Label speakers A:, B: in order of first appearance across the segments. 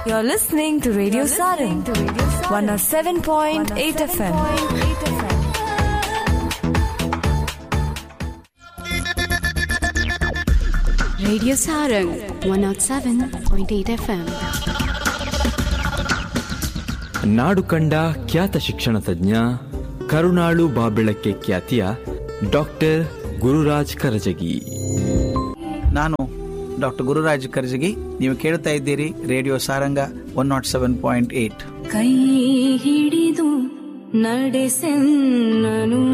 A: You're listening to Radio Sarin, 107.8 FM.
B: Radio Sarang 107.8 FM.
C: ನಾಡು ಕಂಡ ಖ್ಯಾತ ಶಿಕ್ಷಣ ತಜ್ಞ ಕರುಣಾಳು ಬಾಬೆಳಕ್ಕೆ ಖ್ಯಾತಿಯ ಡಾಕ್ಟರ್ ಗುರುರಾಜ್ ಕರಜಗಿ
D: ನಾನು ಡಾಕ್ಟರ್ ಗುರುರಾಜ್ ಕರ್ಜಗಿ ನೀವು ಕೇಳ್ತಾ ಇದ್ದೀರಿ radio Saranga one nought seven point eight
A: ಕೈ ಹಿಡಿದು ನಡೆಸೆನ್ನನು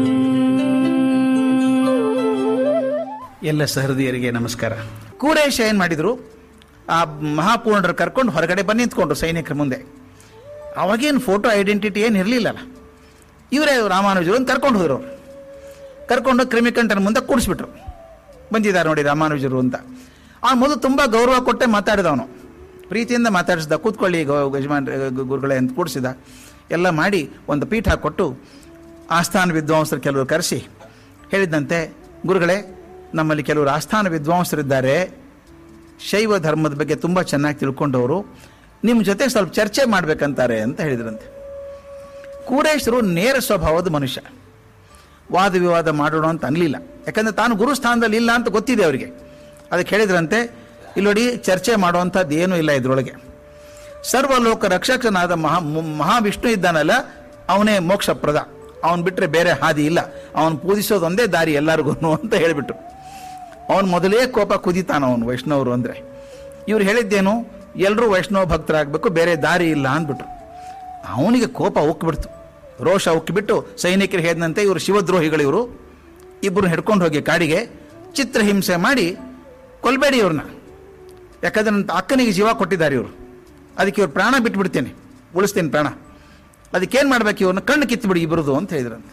D: ಎಲ್ಲ ಸಹೃದಯರಿಗೆ ನಮಸ್ಕಾರ ಕೂರೇಶ ಏನ್ ಮಾಡಿದ್ರು ಆ ಮಹಾಪೂರ್ಣರು ಕರ್ಕೊಂಡು ಹೊರಗಡೆ ಬಂದು ನಿಂತ್ಕೊಂಡ್ರು ಸೈನಿಕರ ಮುಂದೆ ಅವಾಗೇನು ಫೋಟೋ ಐಡೆಂಟಿಟಿ ಏನು ಇರಲಿಲ್ಲಲ್ಲ ಇವರೇ ರಾಮಾನುಜರು ಅಂತ ಕರ್ಕೊಂಡು ಹೋದ್ರು ಅವ್ರು. ಕರ್ಕೊಂಡು ಕ್ರಿಮಿಕಂಠನ ಮುಂದೆ ಕೂಡಿಸ್ಬಿಟ್ರು ಬಂದಿದ್ದಾರೆ ನೋಡಿ ರಾಮಾನುಜರು ಅಂತ ಆ ಮೊದಲು ತುಂಬ ಗೌರವ ಕೊಟ್ಟೆ ಮಾತಾಡಿದವನು ಪ್ರೀತಿಯಿಂದ ಮಾತಾಡಿಸಿದ ಕೂತ್ಕೊಳ್ಳಿ ಗೌ ಯಜಮಾನ್ ಗುರುಗಳೇ ಅಂತ ಕೂಡಿಸಿದ ಎಲ್ಲ ಮಾಡಿ ಒಂದು ಪೀಠ ಕೊಟ್ಟು ಆಸ್ಥಾನ ವಿದ್ವಾಂಸರು ಕೆಲವರು ಕರೆಸಿ ಹೇಳಿದಂತೆ ಗುರುಗಳೇ ನಮ್ಮಲ್ಲಿ ಕೆಲವರು ಆಸ್ಥಾನ ವಿದ್ವಾಂಸರಿದ್ದಾರೆ ಶೈವ ಧರ್ಮದ ಬಗ್ಗೆ ತುಂಬ ಚೆನ್ನಾಗಿ ತಿಳ್ಕೊಂಡವರು ನಿಮ್ಮ ಜೊತೆ ಸ್ವಲ್ಪ ಚರ್ಚೆ ಮಾಡ್ಬೇಕಂತಾರೆ ಅಂತ ಹೇಳಿದ್ರಂತೆ ಕೂಡೇಶರು ನೇರ ಸ್ವಭಾವದ ಮನುಷ್ಯ ವಾದ ವಿವಾದ ಮಾಡೋಣ ಅಂತ ಅನ್ಲಿಲ್ಲ ಯಾಕಂದ್ರೆ ತಾನು ಗುರುಸ್ಥಾನದಲ್ಲಿ ಇಲ್ಲ ಅಂತ ಗೊತ್ತಿದೆ ಅವರಿಗೆ ಅದಕ್ಕೆ ಹೇಳಿದ್ರಂತೆ ಇಲ್ಲೋಡಿ ಚರ್ಚೆ ಮಾಡುವಂಥದ್ದು ಏನೂ ಇಲ್ಲ ಇದ್ರೊಳಗೆ ಸರ್ವಲೋಕ ರಕ್ಷಕನಾದ ಮಹಾ ಮು- ಮಹಾವಿಷ್ಣು ಇದ್ದಾನಲ್ಲ ಅವನೇ ಮೋಕ್ಷಪ್ರದ ಅವನ್ ಬಿಟ್ರೆ ಬೇರೆ ಹಾದಿ ಇಲ್ಲ ಅವನು ಪೂಜಿಸೋದು ಒಂದೇ ದಾರಿ ಎಲ್ಲರಿಗೂ ಅಂತ ಹೇಳಿಬಿಟ್ರು ಅವನು ಮೊದಲೇ ಕೋಪ ಕುದಿತಾನ ಅವನು ವೈಷ್ಣವರು ಅಂದ್ರೆ ಇವ್ರು ಹೇಳಿದ್ದೇನು ಎಲ್ಲರೂ ವೈಷ್ಣವ ಭಕ್ತರಾಗಬೇಕು ಬೇರೆ ದಾರಿ ಇಲ್ಲ ಅಂದ್ಬಿಟ್ರು ಅವನಿಗೆ ಕೋಪ ಉಕ್ಕಿಬಿಡ್ತು ರೋಷ ಉಕ್ಕಿಬಿಟ್ಟು ಸೈನಿಕರು ಹೇಳಿದಂತೆ ಇವರು ಶಿವದ್ರೋಹಿಗಳು ಇವರು ಇಬ್ಬರು ಹಿಡ್ಕೊಂಡು ಹೋಗಿ ಕಾಡಿಗೆ ಚಿತ್ರಹಿಂಸೆ ಮಾಡಿ ಕೊಲ್ಬೇಡಿ ಇವ್ರನ್ನ ಯಾಕಂದ್ರೆ ನನ್ನ ಅಕ್ಕನಿಗೆ ಜೀವ ಕೊಟ್ಟಿದ್ದಾರೆ ಇವರು ಅದಕ್ಕೆ ಇವ್ರು ಪ್ರಾಣ ಬಿಟ್ಬಿಡ್ತೇನೆ ಉಳಿಸ್ತೀನಿ ಪ್ರಾಣ ಅದಕ್ಕೇನು ಮಾಡ್ಬೇಕು ಇವ್ರನ್ನ ಕಣ್ಣು ಕಿತ್ತುಬಿಡಿ ಇಬ್ಬರದು ಅಂತ ಹೇಳಿದ್ರಂತೆ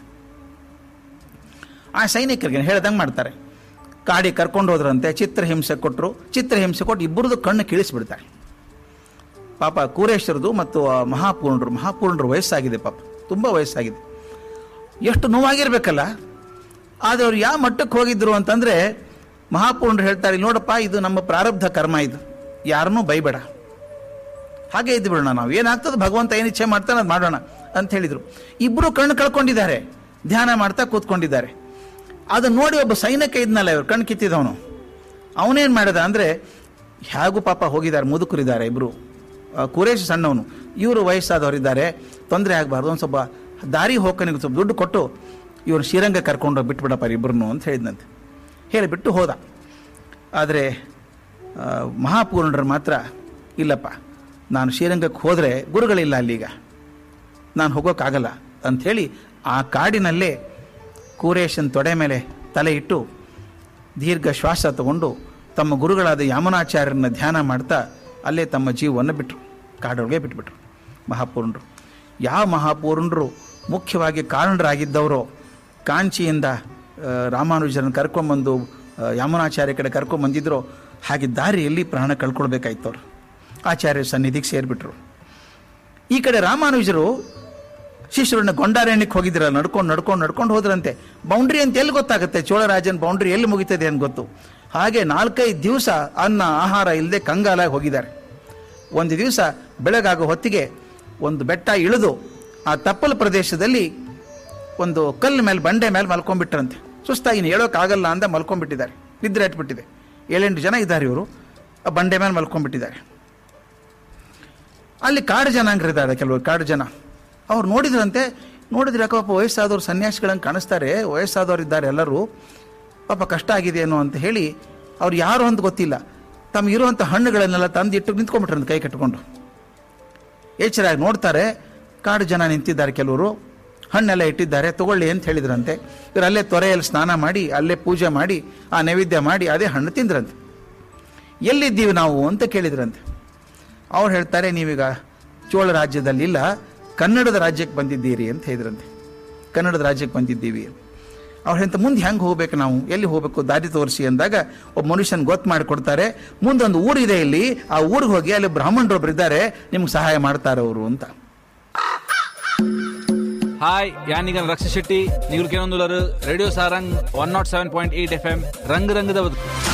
D: ಆ ಸೈನಿಕರಿಗೆ ಹೇಳ್ದಂಗೆ ಮಾಡ್ತಾರೆ ಕಾಡಿ ಕರ್ಕೊಂಡು ಹೋದ್ರಂತೆ ಚಿತ್ರಹಿಂಸೆ ಕೊಟ್ಟರು ಚಿತ್ರಹಿಂಸೆ ಕೊಟ್ಟು ಇಬ್ಬರದು ಕಣ್ಣು ಕಿಳಿಸ್ಬಿಡ್ತಾರೆ ಪಾಪ ಕೂರೇಶ್ವರದು ಮತ್ತು ಆ ಮಹಾಪೂರ್ಣರು ಮಹಾಪೂರ್ಣರು ವಯಸ್ಸಾಗಿದೆ ಪಾಪ ತುಂಬ ವಯಸ್ಸಾಗಿದೆ ಎಷ್ಟು ನೋವಾಗಿರ್ಬೇಕಲ್ಲ ಆದರೆ ಅವ್ರು ಯಾವ ಮಟ್ಟಕ್ಕೆ ಹೋಗಿದ್ರು ಅಂತಂದ್ರೆ ಮಹಾಪೂರ್ಣರು ಹೇಳ್ತಾರೆ "ಇಲ್ಲಿ ನೋಡಪ್ಪ ಇದು ನಮ್ಮ ಪ್ರಾರಬ್ಧ ಕರ್ಮ ಇದು ಯಾರನ್ನೂ ಬೈಬೇಡ ಹಾಗೆ ಇದ್ದು ಬಿಡೋಣ ನಾವು ಏನಾಗ್ತದೆ ಭಗವಂತ ಏನು ಇಚ್ಛೆ ಮಾಡ್ತಾನೆ ಅದು ಮಾಡೋಣ ಅಂತ ಹೇಳಿದ್ರು ಇಬ್ಬರು ಕಣ್ಣು ಕಳ್ಕೊಂಡಿದ್ದಾರೆ ಧ್ಯಾನ ಮಾಡ್ತಾ ಕೂತ್ಕೊಂಡಿದ್ದಾರೆ ಅದನ್ನ ನೋಡಿ ಒಬ್ಬ ಸೈನಿಕ ಇದ್ನಲ್ಲ ಇವ್ರು ಕಣ್ಣು ಕಿತ್ತಿದವನು ಅವನೇನು ಮಾಡಿದ ಅಂದರೆ ಹೇಗೂ ಪಾಪ ಹೋಗಿದ್ದಾರೆ ಮುದುಕರಿದ್ದಾರೆ ಇಬ್ಬರು ಕುರೇಶ್ ಸಣ್ಣವನು ಇವರು ವಯಸ್ಸಾದವರಿದ್ದಾರೆ ತೊಂದರೆ ಆಗಬಾರ್ದು ಒಂದು ಸ್ವಲ್ಪ ದಾರಿ ಹೋಗನಿಗೆ ಸ್ವಲ್ಪ ದುಡ್ಡು ಕೊಟ್ಟು ಇವ್ರು ಶ್ರೀರಂಗ ಕರ್ಕೊಂಡು ಹೋಗಿ ಬಿಟ್ಬಿಡಪ್ಪ ಇಬ್ಬರನ್ನು ಅಂತ ಹೇಳಿದಂತೆ ಹೇಳಿಬಿಟ್ಟು ಹೋದ ಆದರೆ ಮಹಾಪೂರ್ಣರು ಮಾತ್ರ ಇಲ್ಲಪ್ಪ ನಾನು ಶ್ರೀರಂಗಕ್ಕೆ ಹೋದರೆ ಗುರುಗಳಿಲ್ಲ ಅಲ್ಲೀಗ ನಾನು ಹೋಗೋಕ್ಕಾಗಲ್ಲ ಅಂಥೇಳಿ ಆ ಕಾಡಿನಲ್ಲೇ ಕೂರೇಶನ್ ತೊಡೆ ಮೇಲೆ ತಲೆ ಇಟ್ಟು ದೀರ್ಘ ಶ್ವಾಸ ತಗೊಂಡು ತಮ್ಮ ಗುರುಗಳಾದ ಯಾಮನಾಚಾರ್ಯರನ್ನ ಧ್ಯಾನ ಮಾಡ್ತಾ ಅಲ್ಲೇ ತಮ್ಮ ಜೀವವನ್ನು ಬಿಟ್ಟರು ಕಾಡೊಳಗೆ ಬಿಟ್ಬಿಟ್ರು ಮಹಾಪೂರ್ಣರು ಯಾವ ಮಹಾಪೂರ್ಣರು ಮುಖ್ಯವಾಗಿ ಕಾರಣರಾಗಿದ್ದವರೋ ಕಾಂಚಿಯಿಂದ ಆ, ರಾಮಾನುಜರನ್ನು ಕರ್ಕೊಂಬಂದು ಆ, ಯಾಮನಾಚಾರ್ಯ ಕಡೆ ಕರ್ಕೊಂಬಂದಿದ್ರೋ ಹಾಗೆ ದಾರಿಯಲ್ಲಿ ಪ್ರಾಣ ಕಳ್ಕೊಳ್ಬೇಕಾಯ್ತು ಅವರು ಆಚಾರ್ಯ ಸನ್ನಿಧಿಗೆ ಸೇರಿಬಿಟ್ರು ಈ ಕಡೆ ರಾಮಾನುಜರು ಶಿಷ್ಯರನ್ನ ಗೊಂಡಾರಣ್ಯಕ್ಕೆ ಹೋಗಿದ್ರಲ್ಲ ನಡ್ಕೊಂಡು ನಡ್ಕೊಂಡು ನಡ್ಕೊಂಡು ಹೋದ್ರಂತೆ ಬೌಂಡ್ರಿ ಅಂತ ಎಲ್ಲಿ ಗೊತ್ತಾಗುತ್ತೆ ಚೋಳರಾಜನ್ ಬೌಂಡ್ರಿ ಎಲ್ಲಿ ಮುಗಿತದೆ ಅಂತ ಗೊತ್ತು ಹಾಗೆ ನಾಲ್ಕೈದು ದಿವಸ ಅನ್ನ ಆಹಾರ ಇಲ್ಲದೆ ಕಂಗಾಲಾಗಿ ಹೋಗಿದ್ದಾರೆ ಒಂದು ದಿವಸ ಬೆಳಗಾಗೋ ಹೊತ್ತಿಗೆ ಒಂದು ಬೆಟ್ಟ ಇಳಿದು ಆ ತಪ್ಪಲ ಪ್ರದೇಶದಲ್ಲಿ ಒಂದು ಕಲ್ಲು ಮೇಲೆ ಬಂಡೆ ಮೇಲೆ ಮಲ್ಕೊಂಡ್ಬಿಟ್ರಂತೆ ಸುಸ್ತಾಗಿ ಇನ್ನು ಹೇಳೋಕ್ಕಾಗಲ್ಲ ಅಂತ ಮಲ್ಕೊಂಡ್ಬಿಟ್ಟಿದ್ದಾರೆ ನಿದ್ರೆ ಇಟ್ಬಿಟ್ಟಿದೆ ಏಳೆಂಟು ಜನ ಇದ್ದಾರೆ ಇವರು ಆ ಬಂಡೆ ಮೇಲೆ ಮಲ್ಕೊಂಡ್ಬಿಟ್ಟಿದ್ದಾರೆ ಅಲ್ಲಿ ಕಾಡು ಜನಾಂಗರಿದ್ದಾರೆ ಕೆಲವರು ಕಾಡು ಜನ ಅವ್ರು ನೋಡಿದ್ರಂತೆ ನೋಡಿದ್ರೆ ಯಾಕೋ ಪಾಪ ವಯಸ್ಸಾದವ್ರು ಸನ್ಯಾಸಿಗಳಂಗೆ ಕಾಣಿಸ್ತಾರೆ ವಯಸ್ಸಾದವ್ರು ಇದ್ದಾರೆ ಎಲ್ಲರೂ ಪಾಪ ಕಷ್ಟ ಆಗಿದೆಯೇನೋ ಅಂತ ಹೇಳಿ ಅವ್ರು ಯಾರು ಅಂತ ಗೊತ್ತಿಲ್ಲ ತಮ್ಮ ಇರುವಂಥ ಹಣ್ಣುಗಳನ್ನೆಲ್ಲ ತಂದಿಟ್ಟು ನಿಂತ್ಕೊಂಡ್ಬಿಟ್ರಂತೆ ಕೈ ಕಟ್ಕೊಂಡು ಎಚ್ಚರಾಗಿ ನೋಡ್ತಾರೆ ಕಾಡು ಜನ ನಿಂತಿದ್ದಾರೆ ಕೆಲವರು ಹಣ್ಣೆಲ್ಲ ಇಟ್ಟಿದ್ದಾರೆ ತಗೊಳ್ಳಿ ಅಂತ ಹೇಳಿದ್ರಂತೆ ಇವರು ಅಲ್ಲೇ ತೊರೆಯಲ್ಲಿ ಸ್ನಾನ ಮಾಡಿ ಅಲ್ಲೇ ಪೂಜೆ ಮಾಡಿ ಆ ನೈವೇದ್ಯ ಮಾಡಿ ಅದೇ ಹಣ್ಣು ತಿಂದ್ರಂತೆ ಎಲ್ಲಿದ್ದೀವಿ ನಾವು ಅಂತ ಕೇಳಿದ್ರಂತೆ ಅವ್ರು ಹೇಳ್ತಾರೆ ನೀವೀಗ ಚೋಳ ರಾಜ್ಯದಲ್ಲಿಲ್ಲ ಕನ್ನಡದ ರಾಜ್ಯಕ್ಕೆ ಬಂದಿದ್ದೀರಿ ಅಂತ ಹೇಳಿದ್ರಂತೆ ಕನ್ನಡದ ರಾಜ್ಯಕ್ಕೆ ಬಂದಿದ್ದೀವಿ ಅವ್ರು ಹೇಳ್ತ ಮುಂದೆ ಹೆಂಗೆ ಹೋಗ್ಬೇಕು ನಾವು ಎಲ್ಲಿ ಹೋಗ್ಬೇಕು ದಾರಿ ತೋರಿಸಿ ಅಂದಾಗ ಒಬ್ಬ ಮನುಷ್ಯನ್ ಗೊತ್ತು ಮಾಡಿಕೊಡ್ತಾರೆ ಮುಂದೊಂದು ಊರಿದೆ ಇಲ್ಲಿ ಆ ಊರಿಗೆ ಹೋಗಿ ಅಲ್ಲಿ ಬ್ರಾಹ್ಮಣರೊಬ್ರು ಇದ್ದಾರೆ ನಿಮ್ಗೆ ಸಹಾಯ ಮಾಡ್ತಾರೆ ಅವರು ಅಂತ
E: ಹಾಯ್ ಯಾನಿಗನ್ ರಕ್ಷ ಶೆಟ್ಟಿ ನೀವು ಕೇಳೊಂದುಲರು radio Saranga one nought seven point eight F M ರಂಗ್ ರಂಗದ ಬದುಕು